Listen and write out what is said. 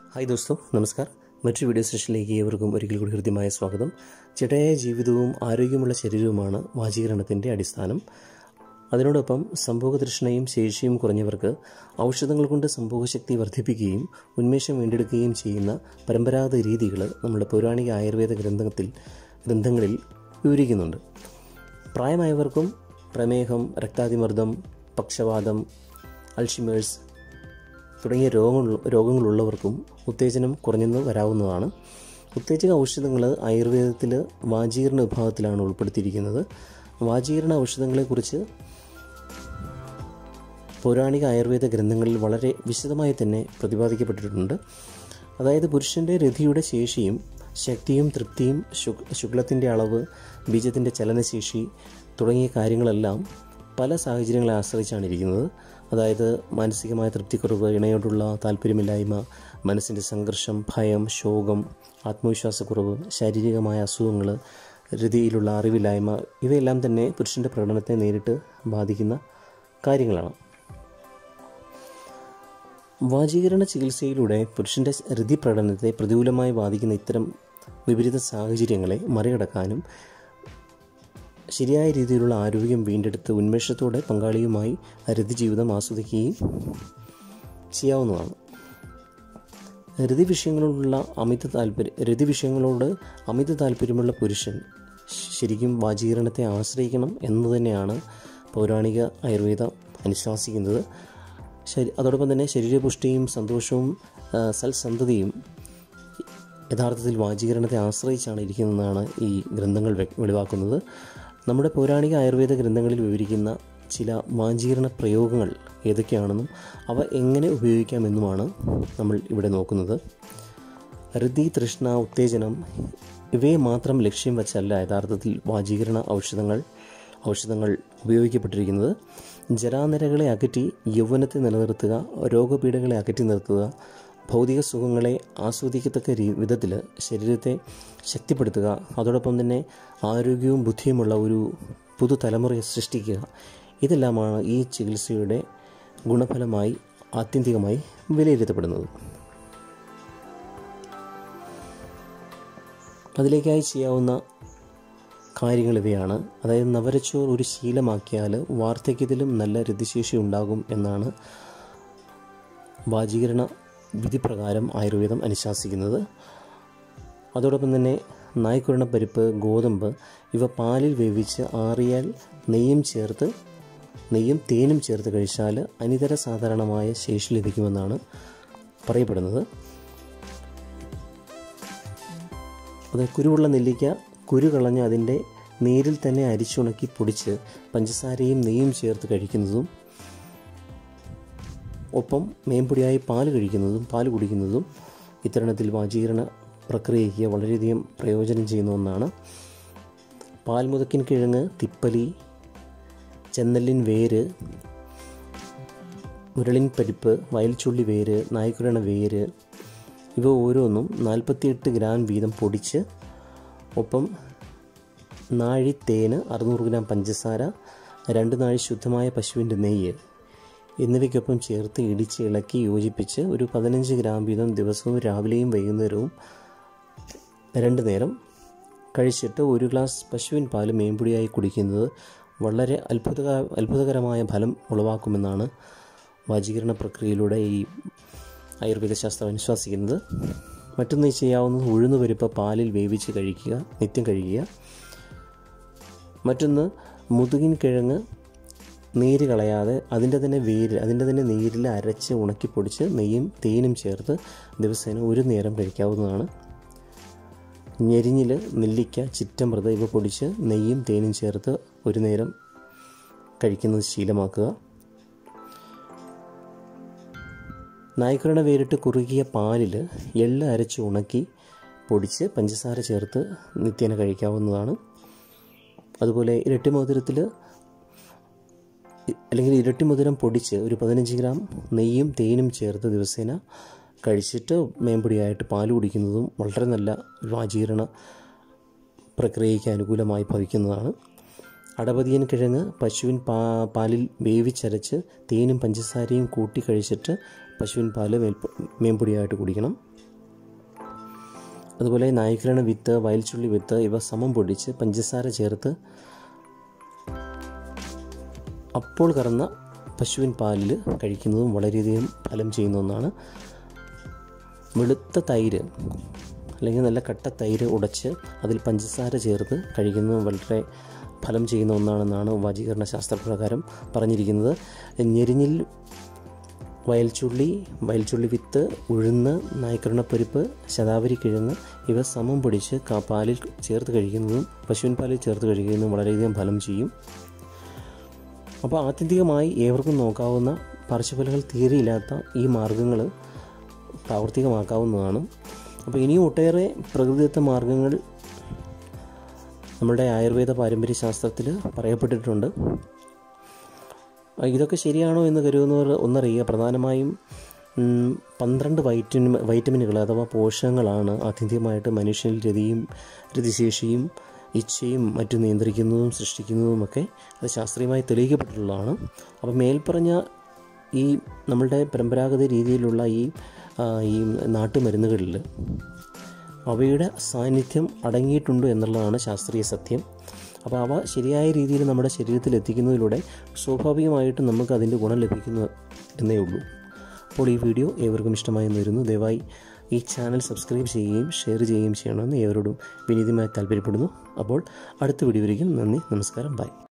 hi ദോസ്തോ നമസ്കാർ മറ്റൊരു video സെഷനിലേക്ക് ഏവർക്കും ഒരിക്കൽ കൂടി ഹൃദ്യമായ സ്വാഗതം ചിട്ടയായ ജീവിതവും ആരോഗ്യമുള്ള ശരീരവുമാണ് വാചീകരണത്തിൻ്റെ അടിസ്ഥാനം അതിനോടൊപ്പം സംഭോഗതൃഷ്ണയും ശേഷിയും കുറഞ്ഞവർക്ക് ഔഷധങ്ങൾ കൊണ്ട് സംഭോഗശക്തി വർദ്ധിപ്പിക്കുകയും ഉന്മേഷം വീണ്ടെടുക്കുകയും ചെയ്യുന്ന പരമ്പരാഗത രീതികൾ നമ്മുടെ പൗരാണിക ആയുർവേദ ഗ്രന്ഥത്തിൽ ഗ്രന്ഥങ്ങളിൽ വിവരിക്കുന്നുണ്ട് പ്രായമായവർക്കും പ്രമേഹം രക്താതിമർദ്ദം പക്ഷവാതം അൾഷിമേഴ്സ് തുടങ്ങിയ രോഗങ്ങൾ രോഗങ്ങളുള്ളവർക്കും ഉത്തേജനം കുറഞ്ഞെന്ന് വരാവുന്നതാണ് ഉത്തേജക ഔഷധങ്ങൾ ആയുർവേദത്തിൽ വാചീകരണ വിഭാഗത്തിലാണ് ഉൾപ്പെടുത്തിയിരിക്കുന്നത് വാചീകരണ ഔഷധങ്ങളെക്കുറിച്ച് പൗരാണിക ആയുർവേദ ഗ്രന്ഥങ്ങളിൽ വളരെ വിശദമായി തന്നെ പ്രതിപാദിക്കപ്പെട്ടിട്ടുണ്ട് അതായത് പുരുഷൻ്റെ രതിയുടെ ശേഷിയും ശക്തിയും തൃപ്തിയും ശുക് ശുക്ലത്തിൻ്റെ അളവ് ബീജത്തിൻ്റെ ചലനശേഷി തുടങ്ങിയ കാര്യങ്ങളെല്ലാം പല സാഹചര്യങ്ങളെ ആശ്രയിച്ചാണ് ഇരിക്കുന്നത് അതായത് മാനസികമായ തൃപ്തിക്കുറവ് ഇണയോടുള്ള താല്പര്യമില്ലായ്മ മനസ്സിൻ്റെ സംഘർഷം ഭയം ശോകം ആത്മവിശ്വാസക്കുറവ് ശാരീരികമായ അസുഖങ്ങൾ രതിയിലുള്ള അറിവില്ലായ്മ ഇവയെല്ലാം തന്നെ പുരുഷൻ്റെ പ്രകടനത്തെ നേരിട്ട് ബാധിക്കുന്ന കാര്യങ്ങളാണ് വാചീകരണ ചികിത്സയിലൂടെ പുരുഷൻ്റെ രതി പ്രകടനത്തെ പ്രതികൂലമായി ബാധിക്കുന്ന ഇത്തരം വിപരീത സാഹചര്യങ്ങളെ മറികടക്കാനും ശരിയായ രീതിയിലുള്ള ആരോഗ്യം വീണ്ടെടുത്ത് ഉന്മേഷത്തോടെ പങ്കാളിയുമായി രതി ജീവിതം ആസ്വദിക്കുകയും ചെയ്യാവുന്നതാണ് രതി വിഷയങ്ങളോടുള്ള അമിത താല്പര്യം രതി വിഷയങ്ങളോട് അമിത താല്പര്യമുള്ള പുരുഷൻ ശരിക്കും വാചീകരണത്തെ ആശ്രയിക്കണം എന്ന് തന്നെയാണ് പൗരാണിക ആയുർവേദം അനുശാസിക്കുന്നത് ശരി അതോടൊപ്പം തന്നെ ശരീരപുഷ്ടിയും സന്തോഷവും സൽസന്ധതയും യഥാർത്ഥത്തിൽ വാചീകരണത്തെ ആശ്രയിച്ചാണ് ഇരിക്കുന്നതെന്നാണ് ഈ ഗ്രന്ഥങ്ങൾ വെളിവാക്കുന്നത് നമ്മുടെ പൗരാണിക ആയുർവേദ ഗ്രന്ഥങ്ങളിൽ വിവരിക്കുന്ന ചില വാചീകരണ പ്രയോഗങ്ങൾ ഏതൊക്കെയാണെന്നും അവ എങ്ങനെ ഉപയോഗിക്കാമെന്നുമാണ് നമ്മൾ ഇവിടെ നോക്കുന്നത് ഹൃതി തൃഷ്ണ ഉത്തേജനം ഇവയെ മാത്രം ലക്ഷ്യം വച്ചല്ല യഥാർത്ഥത്തിൽ വാചീകരണ ഔഷധങ്ങൾ ഔഷധങ്ങൾ ഉപയോഗിക്കപ്പെട്ടിരിക്കുന്നത് ജരാനരകളെ അകറ്റി യൗവനത്തെ നിലനിർത്തുക രോഗപീഠകളെ അകറ്റി നിർത്തുക ഭൗതിക സുഖങ്ങളെ ആസ്വദിക്കത്തക്ക രീ വിധത്തിൽ ശരീരത്തെ ശക്തിപ്പെടുത്തുക അതോടൊപ്പം തന്നെ ആരോഗ്യവും ബുദ്ധിയുമുള്ള ഒരു പുതുതലമുറയെ സൃഷ്ടിക്കുക ഇതെല്ലാമാണ് ഈ ചികിത്സയുടെ ഗുണഫലമായി ആത്യന്തികമായി വിലയിരുത്തപ്പെടുന്നത് അതിലേക്കായി ചെയ്യാവുന്ന കാര്യങ്ങൾ ഇവയാണ് അതായത് നവരച്ചോർ ഒരു ശീലമാക്കിയാൽ വാർദ്ധക്യത്തിലും നല്ല രതിശേഷി ഉണ്ടാകും എന്നാണ് വാചീകരണ വിധിപ്രകാരം ആയുർവേദം അനുശാസിക്കുന്നത് അതോടൊപ്പം തന്നെ നായ്ക്കുരണപ്പരിപ്പ് ഗോതമ്പ് ഇവ പാലിൽ വേവിച്ച് ആറിയാൽ നെയ്യും ചേർത്ത് നെയ്യും തേനും ചേർത്ത് കഴിച്ചാൽ അനിതര സാധാരണമായ ശേഷി ലഭിക്കുമെന്നാണ് പറയപ്പെടുന്നത് അത് കുരുവുള്ള നെല്ലിക്ക കുരു കളഞ്ഞ് അതിൻ്റെ നീരിൽ തന്നെ അരിച്ചുണക്കി പൊടിച്ച് പഞ്ചസാരയും നെയ്യും ചേർത്ത് കഴിക്കുന്നതും ഒപ്പം മേമ്പൊടിയായി പാല് കഴിക്കുന്നതും പാല് കുടിക്കുന്നതും ഇത്തരണത്തിൽ വാചീകരണ പ്രക്രിയയ്ക്ക് വളരെയധികം പ്രയോജനം ചെയ്യുന്ന ഒന്നാണ് പാൽമുതക്കിൻ കിഴങ്ങ് തിപ്പലി ചെന്നല്ലിൻ വേര് മുരളിൻ പരിപ്പ് വയൽച്ചുള്ളി വേര് നായ്ക്കുരണ വേര് ഇവ ഓരോന്നും നാൽപ്പത്തിയെട്ട് ഗ്രാം വീതം പൊടിച്ച് ഒപ്പം നാഴി തേന് അറുന്നൂറ് ഗ്രാം പഞ്ചസാര രണ്ട് നാഴി ശുദ്ധമായ പശുവിൻ്റെ നെയ്യ് എന്നിവയ്ക്കൊപ്പം ചേർത്ത് ഇടിച്ച് ഇളക്കി യോജിപ്പിച്ച് ഒരു പതിനഞ്ച് ഗ്രാം വീതം ദിവസവും രാവിലെയും വൈകുന്നേരവും രണ്ട് നേരം കഴിച്ചിട്ട് ഒരു ഗ്ലാസ് പശുവിൻ പാല് മേമ്പൊടിയായി കുടിക്കുന്നത് വളരെ അത്ഭുത അത്ഭുതകരമായ ഫലം ഉളവാക്കുമെന്നാണ് വാചീകരണ പ്രക്രിയയിലൂടെ ഈ ആയുർവേദ ശാസ്ത്രം അനുശ്വാസിക്കുന്നത് മറ്റൊന്ന് ചെയ്യാവുന്നത് ഉഴുന്നുപരിപ്പ് പാലിൽ വേവിച്ച് കഴിക്കുക നിത്യം കഴിക്കുക മറ്റൊന്ന് മുതുകിൻ കിഴങ്ങ് നീര് കളയാതെ അതിൻ്റെ തന്നെ വേര് അതിൻ്റെ തന്നെ നീരിൽ അരച്ച് ഉണക്കി പൊടിച്ച് നെയ്യും തേനും ചേർത്ത് ദിവസേന ഒരു നേരം കഴിക്കാവുന്നതാണ് ഞെരിഞ്ഞിൽ നെല്ലിക്ക ചിറ്റമ്പ്രത ഇവ പൊടിച്ച് നെയ്യും തേനും ചേർത്ത് ഒരു നേരം കഴിക്കുന്നത് ശീലമാക്കുക നായ്ക്കുരണ വേരിട്ട് കുറുകിയ പാലിൽ എള്ള് അരച്ച് ഉണക്കി പൊടിച്ച് പഞ്ചസാര ചേർത്ത് നിത്യേന കഴിക്കാവുന്നതാണ് അതുപോലെ ഇരട്ടി മോതിരത്തിൽ അല്ലെങ്കിൽ ഇരട്ടി മധുരം പൊടിച്ച് ഒരു പതിനഞ്ച് ഗ്രാം നെയ്യും തേനും ചേർത്ത് ദിവസേന കഴിച്ചിട്ട് മേമ്പൊടിയായിട്ട് പാൽ കുടിക്കുന്നതും വളരെ നല്ല വാചീകരണ പ്രക്രിയയ്ക്ക് അനുകൂലമായി ഭവിക്കുന്നതാണ് അടപതിയൻ കിഴങ്ങ് പശുവിൻ പാ പാലിൽ വേവിച്ചരച്ച് തേനും പഞ്ചസാരയും കൂട്ടി കഴിച്ചിട്ട് പശുവിൻ പാല് മേൽപ്പ മേമ്പൊടിയായിട്ട് കുടിക്കണം അതുപോലെ നായ്ക്കിരണ വിത്ത് വയൽച്ചുള്ളി വിത്ത് ഇവ സമം പൊടിച്ച് പഞ്ചസാര ചേർത്ത് അപ്പോൾ കറന്ന പശുവിൻ പാലിൽ കഴിക്കുന്നതും വളരെയധികം ഫലം ചെയ്യുന്ന ഒന്നാണ് വെളുത്ത തൈര് അല്ലെങ്കിൽ നല്ല കട്ട തൈര് ഉടച്ച് അതിൽ പഞ്ചസാര ചേർത്ത് കഴിക്കുന്നത് വളരെ ഫലം ചെയ്യുന്ന ഒന്നാണെന്നാണ് വാചീകരണ ശാസ്ത്രപ്രകാരം പറഞ്ഞിരിക്കുന്നത് ഞെരിഞ്ഞിൽ വയൽച്ചുള്ളി വയൽച്ചുള്ളി വിത്ത് ഉഴുന്ന് നായ്ക്കരണപ്പരിപ്പ് ശതാവരി കിഴങ്ങ് ഇവ സമം പൊടിച്ച് കാ പാലിൽ ചേർത്ത് കഴിക്കുന്നതും പശുവിൻ പാലിൽ ചേർത്ത് കഴിക്കുന്നതും വളരെയധികം ഫലം ചെയ്യും അപ്പോൾ ആത്യന്തികമായി ഏവർക്കും നോക്കാവുന്ന പാർശ്വഫലങ്ങൾ തീരെയില്ലാത്ത ഈ മാർഗങ്ങൾ പ്രാവർത്തികമാക്കാവുന്നതാണ് അപ്പോൾ ഇനിയും ഒട്ടേറെ പ്രകൃതിദത്ത മാർഗങ്ങൾ നമ്മുടെ ആയുർവേദ പാരമ്പര്യ ശാസ്ത്രത്തിൽ പറയപ്പെട്ടിട്ടുണ്ട് ഇതൊക്കെ ശരിയാണോ എന്ന് കരുതുന്നവർ ഒന്നറിയുക പ്രധാനമായും പന്ത്രണ്ട് വൈറ്റമിൻ വൈറ്റമിനുകൾ അഥവാ പോഷകങ്ങളാണ് ആത്യന്തികമായിട്ട് മനുഷ്യനിൽ രതിയും രതിശേഷിയും ഇച്ഛയും മറ്റും നിയന്ത്രിക്കുന്നതും സൃഷ്ടിക്കുന്നതുമൊക്കെ അത് ശാസ്ത്രീയമായി തെളിയിക്കപ്പെട്ടിട്ടുള്ളതാണ് അപ്പോൾ മേൽപ്പറഞ്ഞ ഈ നമ്മളുടെ പരമ്പരാഗത രീതിയിലുള്ള ഈ ഈ നാട്ടുമരുന്നുകളിൽ അവയുടെ സാന്നിധ്യം അടങ്ങിയിട്ടുണ്ടോ എന്നുള്ളതാണ് ശാസ്ത്രീയ സത്യം അപ്പോൾ അവ ശരിയായ രീതിയിൽ നമ്മുടെ ശരീരത്തിൽ എത്തിക്കുന്നതിലൂടെ സ്വാഭാവികമായിട്ടും നമുക്ക് അതിൻ്റെ ഗുണം ലഭിക്കുന്നു എന്നേ ഉള്ളൂ അപ്പോൾ ഈ വീഡിയോ ഏവർക്കും ഇഷ്ടമായി വരുന്നു ദയവായി ഈ ചാനൽ സബ്സ്ക്രൈബ് ചെയ്യുകയും ഷെയർ ചെയ്യുകയും ചെയ്യണമെന്ന് ഏവരോടും വിനീതമായി താല്പര്യപ്പെടുന്നു അപ്പോൾ അടുത്ത വീഡിയോ വരികയും നന്ദി നമസ്കാരം ബൈ